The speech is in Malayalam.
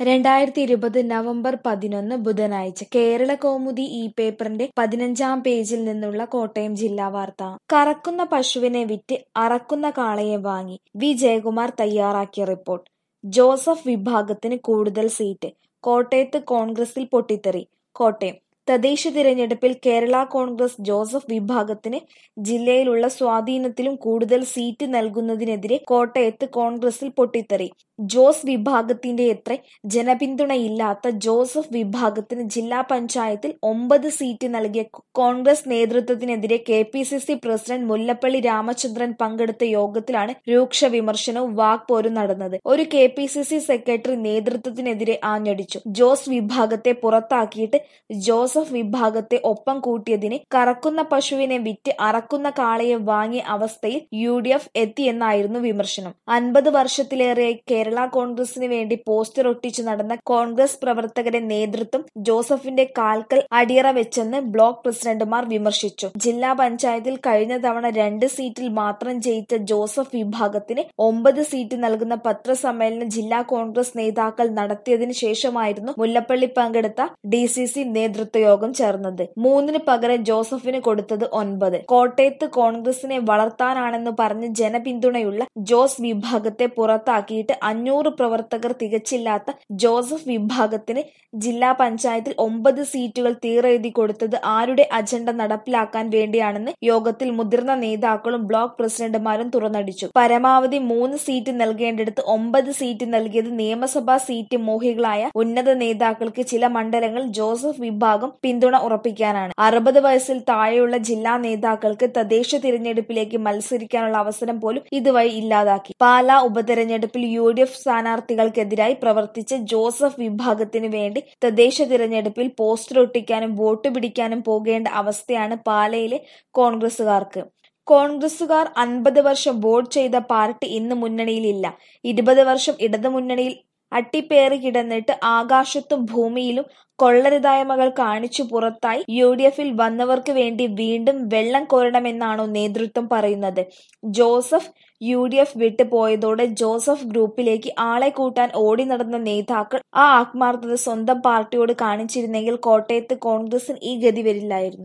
രണ്ടായിരത്തി ഇരുപത് നവംബർ പതിനൊന്ന് ബുധനാഴ്ച കേരളകൗമുദി ഈ പേപ്പറിന്റെ പതിനഞ്ചാം പേജിൽ നിന്നുള്ള കോട്ടയം ജില്ലാ വാർത്ത കറക്കുന്ന പശുവിനെ വിറ്റ് അറക്കുന്ന കാളയെ വാങ്ങി വി ജയകുമാർ തയ്യാറാക്കിയ റിപ്പോർട്ട് ജോസഫ് വിഭാഗത്തിന് കൂടുതൽ സീറ്റ് കോട്ടയത്ത് കോൺഗ്രസിൽ പൊട്ടിത്തെറി കോട്ടയം തദ്ദേശ തിരഞ്ഞെടുപ്പിൽ കേരള കോൺഗ്രസ് ജോസഫ് വിഭാഗത്തിന് ജില്ലയിലുള്ള സ്വാധീനത്തിലും കൂടുതൽ സീറ്റ് നൽകുന്നതിനെതിരെ കോട്ടയത്ത് കോൺഗ്രസിൽ പൊട്ടിത്തെറി ജോസ് വിഭാഗത്തിന്റെയത്ര ജനപിന്തുണയില്ലാത്ത ജോസഫ് വിഭാഗത്തിന് ജില്ലാ പഞ്ചായത്തിൽ ഒമ്പത് സീറ്റ് നൽകിയ കോൺഗ്രസ് നേതൃത്വത്തിനെതിരെ K P C C president Mullappally Ramachandran പങ്കെടുത്ത യോഗത്തിലാണ് രൂക്ഷ വിമർശനവും വാക്പോരും നടന്നത് ഒരു K P C C secretary നേതൃത്വത്തിനെതിരെ ആഞ്ഞടിച്ചു ജോസ് വിഭാഗത്തെ പുറത്താക്കിയിട്ട് ജോസഫ് വിഭാഗത്തെ ഒപ്പം കൂട്ടിയതിന് കറക്കുന്ന പശുവിനെ വിറ്റ് അറക്കുന്ന കാളയെ വാങ്ങിയ അവസ്ഥയിൽ യു ഡി എഫ് എത്തിയെന്നായിരുന്നു വിമർശനം അൻപത് വർഷത്തിലേറെ കേരള കോൺഗ്രസിന് വേണ്ടി പോസ്റ്റർ ഒട്ടിച്ചു നടന്ന കോൺഗ്രസ് പ്രവർത്തകരെ നേതൃത്വം ജോസഫിന്റെ കാൽക്കൽ അടിയറ വെച്ചെന്ന് ബ്ലോക്ക് പ്രസിഡന്റുമാർ വിമർശിച്ചു ജില്ലാ പഞ്ചായത്തിൽ കഴിഞ്ഞ തവണ രണ്ട് സീറ്റിൽ മാത്രം ജയിച്ച ജോസഫ് വിഭാഗത്തിന് ഒമ്പത് സീറ്റ് നൽകുന്ന പത്രസമ്മേളനം ജില്ലാ കോൺഗ്രസ് നേതാക്കൾ നടത്തിയതിനു ശേഷമായിരുന്നു മുല്ലപ്പള്ളി പങ്കെടുത്ത ഡി സി സി നേതൃത്വ യോഗം ചേർന്നത് മൂന്നിന് പകരം ജോസഫിന് കൊടുത്തത് ഒൻപത് കോട്ടയത്ത് കോൺഗ്രസിനെ വളർത്താനാണെന്ന് പറഞ്ഞ് ജനപിന്തുണയുള്ള ജോസ് വിഭാഗത്തെ പുറത്താക്കിയിട്ട് അഞ്ഞൂറ് പ്രവർത്തകർ തികച്ചില്ലാത്ത ജോസഫ് വിഭാഗത്തിന് ജില്ലാ പഞ്ചായത്തിൽ ഒമ്പത് സീറ്റുകൾ തീറെഴുതി കൊടുത്തത് ആരുടെ അജണ്ട നടപ്പിലാക്കാൻ വേണ്ടിയാണെന്ന് യോഗത്തിൽ മുതിർന്ന നേതാക്കളും ബ്ലോക്ക് പ്രസിഡന്റുമാരും തുറന്നടിച്ചു പരമാവധി മൂന്ന് സീറ്റ് നൽകേണ്ടിടത്ത് ഒമ്പത് സീറ്റ് നൽകിയത് നിയമസഭാ സീറ്റ് മോഹികളായ ഉന്നത നേതാക്കൾക്ക് ചില മണ്ഡലങ്ങൾ ജോസഫ് വിഭാഗം പിന്തുണ ഉറപ്പിക്കാനാണ് അറുപത് വയസ്സിൽ താഴെയുള്ള ജില്ലാ നേതാക്കൾക്ക് തദ്ദേശ തിരഞ്ഞെടുപ്പിലേക്ക് മത്സരിക്കാനുള്ള അവസരം പോലും ഇതുവഴി ഇല്ലാതാക്കി പാലാ ഉപതെരഞ്ഞെടുപ്പിൽ യു ഡി എഫ് സ്ഥാനാർത്ഥികൾക്കെതിരായി പ്രവർത്തിച്ച ജോസഫ് വിഭാഗത്തിനു വേണ്ടി തദ്ദേശ തിരഞ്ഞെടുപ്പിൽ പോസ്റ്റർ ഒട്ടിക്കാനും വോട്ട് പിടിക്കാനും പോകേണ്ട അവസ്ഥയാണ് പാലയിലെ കോൺഗ്രസുകാർക്ക് കോൺഗ്രസുകാർ അൻപത് വർഷം വോട്ട് ചെയ്ത പാർട്ടി ഇന്ന് മുന്നണിയിലില്ല ഇരുപത് വർഷം ഇടതുമുന്നണിയിൽ അട്ടിപ്പേറി കിടന്നിട്ട് ആകാശത്തും ഭൂമിയിലും കൊള്ളരുതായ്മകൾ കാണിച്ചു പുറത്തായി യു ഡി എഫിൽ വന്നവർക്ക് വേണ്ടി വീണ്ടും വെള്ളം കോരണമെന്നാണോ നേതൃത്വം പറയുന്നത് ജോസഫ് യു ഡി എഫ് വിട്ടു പോയതോടെ ജോസഫ് ഗ്രൂപ്പിലേക്ക് ആളെ കൂട്ടാൻ ഓടി നടന്ന നേതാക്കൾ ആ ആത്മാർത്ഥത സ്വന്തം പാർട്ടിയോട് കാണിച്ചിരുന്നെങ്കിൽ കോട്ടയത്ത് കോൺഗ്രസിന് ഈ ഗതി വരില്ലായിരുന്നു